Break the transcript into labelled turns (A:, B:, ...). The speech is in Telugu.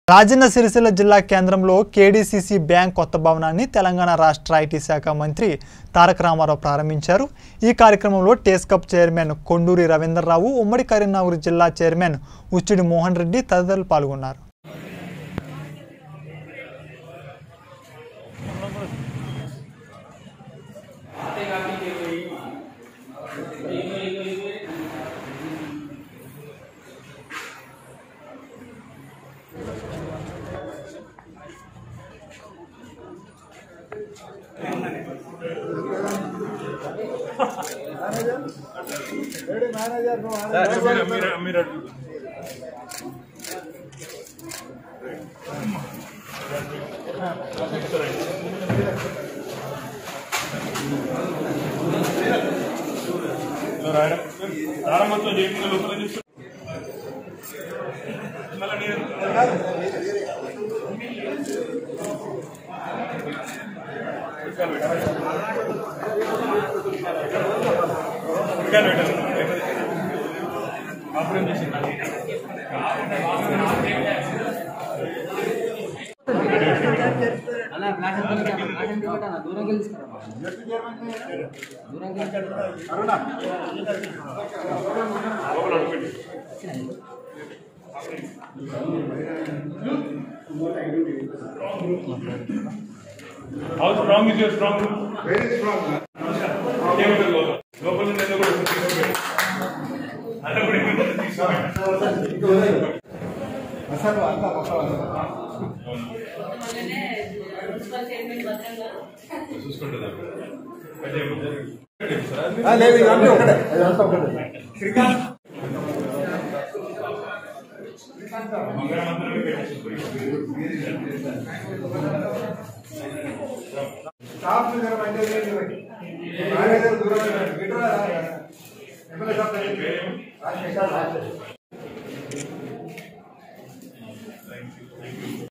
A: రాజన్న సిరిసిల్ల జిల్లా కేంద్రంలో కేడీసీసీ బ్యాంక్ కొత్త భవనాన్ని తెలంగాణ రాష్ట్ర ఐటీ శాఖ మంత్రి తారక రామారావు ప్రారంభించారు ఈ కార్యక్రమంలో టేస్కప్ చైర్మన్ కొండూరి రవీంద్రరావు ఉమ్మడి కరీంనగర్ జిల్లా చైర్మన్ ఉచ్చుడి మోహన్ రెడ్డి తదితరులు పాల్గొన్నారు
B: ప్రారంభంతో చేయకుండా లోపల చూస్తూ మళ్ళీ నేను ఉడకాలి పెట్టాలి ఆపరేట్ చేసింది
C: అలా ఫ్లాష్ ఎంత పెట్టాను ఫ్లాష్ ఎంత పెట్టాను దూరం గెలుచుకురా దూరం
B: how strong is your strong very strong ఏమిటది లోపల లోపల నుండి ఏదో కూడా తీసుకోండి అంటే కూడా ఇక్కడ నుండి తీసుకోండి చూసుకుంటుందా
D: లేదు ఇవన్నీ ఒకటే ఇదంతా ఒకటే స్టాఫ్ దగ్గర పనిచేసేది మేనేజర్ దూరం పెట్టు. ఇటు రా, రా, రా. ఎమ్మెల్యే సాబ్ దగ్గరికి. రాజశేఖర్ రాజశేఖర్.